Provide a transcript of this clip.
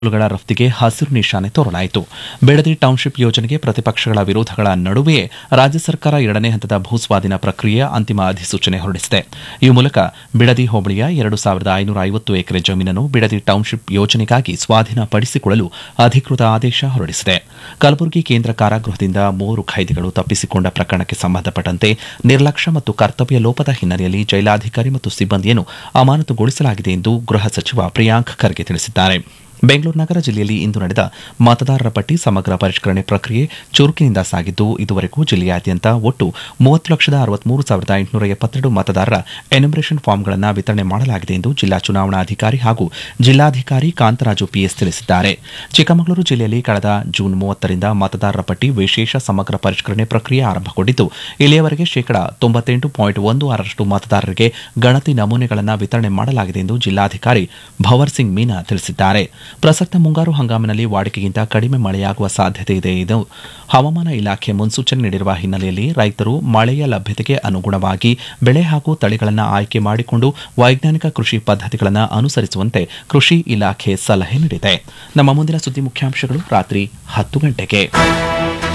ಗಳ ರಫ್ತಿಗೆ ಹಸಿರು ನಿಶಾನೆ ತೋರಲಾಯಿತು ಬೆಳದಿ ಟೌನ್ಶಿಪ್ ಯೋಜನೆಗೆ ಪ್ರತಿಪಕ್ಷಗಳ ವಿರೋಧಗಳ ನಡುವೆಯೇ ರಾಜ್ಯ ಸರ್ಕಾರ ಎರಡನೇ ಹಂತದ ಭೂಸ್ವಾಧೀನ ಪ್ರಕ್ರಿಯೆಯ ಅಂತಿಮ ಅಧಿಸೂಚನೆ ಹೊರಡಿಸಿದೆ ಈ ಮೂಲಕ ಬಿಡದಿ ಹೋಬಳಿಯ ಎರಡು ಸಾವಿರದ ಐನೂರ ಐವತ್ತು ಎಕರೆ ಜಮೀನನ್ನು ಬಿಡದಿ ಟೌನ್ಶಿಪ್ ಯೋಜನೆಗಾಗಿ ಸ್ವಾಧೀನಪಡಿಸಿಕೊಳ್ಳಲು ಅಧಿಕೃತ ಆದೇಶ ಹೊರಡಿಸಿದೆ ಕಲಬುರಗಿ ಕೇಂದ್ರ ಕಾರಾಗೃಹದಿಂದ ಮೂವರು ಖೈದಿಗಳು ತಪ್ಪಿಸಿಕೊಂಡ ಪ್ರಕರಣಕ್ಕೆ ಸಂಬಂಧಪಟ್ಟಂತೆ ನಿರ್ಲಕ್ಷ್ಯ ಮತ್ತು ಕರ್ತವ್ಯ ಲೋಪದ ಹಿನ್ನೆಲೆಯಲ್ಲಿ ಜೈಲಾಧಿಕಾರಿ ಮತ್ತು ಸಿಬ್ಬಂದಿಯನ್ನು ಅಮಾನತುಗೊಳಿಸಲಾಗಿದೆ ಎಂದು ಗೃಹ ಸಚಿವ ಪ್ರಿಯಾಂಕ್ ಖರ್ಗೆ ತಿಳಿಸಿದ್ದಾರೆ ಬೆಂಗಳೂರು ನಗರ ಜಿಲ್ಲೆಯಲ್ಲಿ ಇಂದು ನಡೆದ ಮತದಾರರ ಪಟ್ಟಿ ಸಮಗ್ರ ಪರಿಷ್ಕರಣೆ ಪ್ರಕ್ರಿಯೆ ಚುರುಕಿನಿಂದ ಸಾಗಿದ್ದು ಇದುವರೆಗೂ ಜಿಲ್ಲೆಯಾದ್ಯಂತ ಒಟ್ಟು ಮೂವತ್ತು ಲಕ್ಷದ ಅರವತ್ಮೂರು ಸಾವಿರದ ಎಂಟುನೂರ ಎಪ್ಪತ್ತೆರಡು ಮತದಾರರ ಎನಿಮರೇಷನ್ ಫಾರ್ಮ್ಗಳನ್ನು ವಿತರಣೆ ಮಾಡಲಾಗಿದೆ ಎಂದು ಜಿಲ್ಲಾ ಚುನಾವಣಾಧಿಕಾರಿ ಹಾಗೂ ಜಿಲ್ಲಾಧಿಕಾರಿ ಕಾಂತರಾಜು ಪಿಎಸ್ ತಿಳಿಸಿದ್ದಾರೆ ಚಿಕ್ಕಮಗಳೂರು ಜಿಲ್ಲೆಯಲ್ಲಿ ಕಳೆದ ಜೂನ್ ಮೂವತ್ತರಿಂದ ಮತದಾರರ ಪಟ್ಟಿ ವಿಶೇಷ ಸಮಗ್ರ ಪರಿಷ್ಕರಣೆ ಪ್ರಕ್ರಿಯೆ ಆರಂಭಗೊಂಡಿದ್ದು ಇಲ್ಲಿಯವರೆಗೆ ಶೇಕಡಾ ತೊಂಬತ್ತೆಂಟು ಪಾಯಿಂಟ್ ಒಂದು ಆರರಷ್ಟು ಮತದಾರರಿಗೆ ಗಣತಿ ನಮೂನೆಗಳನ್ನು ವಿತರಣೆ ಮಾಡಲಾಗಿದೆ ಎಂದು ಜಿಲ್ಲಾಧಿಕಾರಿ ಭವರ್ ಸಿಂಗ್ ಮೀನಾ ತಿಳಿಸಿದ್ದಾರೆ ಪ್ರಸಕ್ತ ಮುಂಗಾರು ಹಂಗಾಮಿನಲ್ಲಿ ವಾಡಿಕೆಗಿಂತ ಕಡಿಮೆ ಮಳೆಯಾಗುವ ಸಾಧ್ಯತೆ ಇದೆ ಎಂದು ಹವಾಮಾನ ಇಲಾಖೆ ಮುನ್ಸೂಚನೆ ನೀಡಿರುವ ಹಿನ್ನೆಲೆಯಲ್ಲಿ ರೈತರು ಮಳೆಯ ಲಭ್ಯತೆಗೆ ಅನುಗುಣವಾಗಿ ಬೆಳೆ ಹಾಗೂ ತಳಿಗಳನ್ನು ಆಯ್ಕೆ ಮಾಡಿಕೊಂಡು ವೈಜ್ಞಾನಿಕ ಕೃಷಿ ಪದ್ಧತಿಗಳನ್ನು ಅನುಸರಿಸುವಂತೆ ಕೃಷಿ ಇಲಾಖೆ ಸಲಹೆ ನೀಡಿದೆ ನಮ್ಮ ಮುಂದಿನ ಸುದ್ದಿ ಮುಖ್ಯಾಂಶಗಳು ರಾತ್ರಿ ಹತ್ತು ಗಂಟೆಗೆ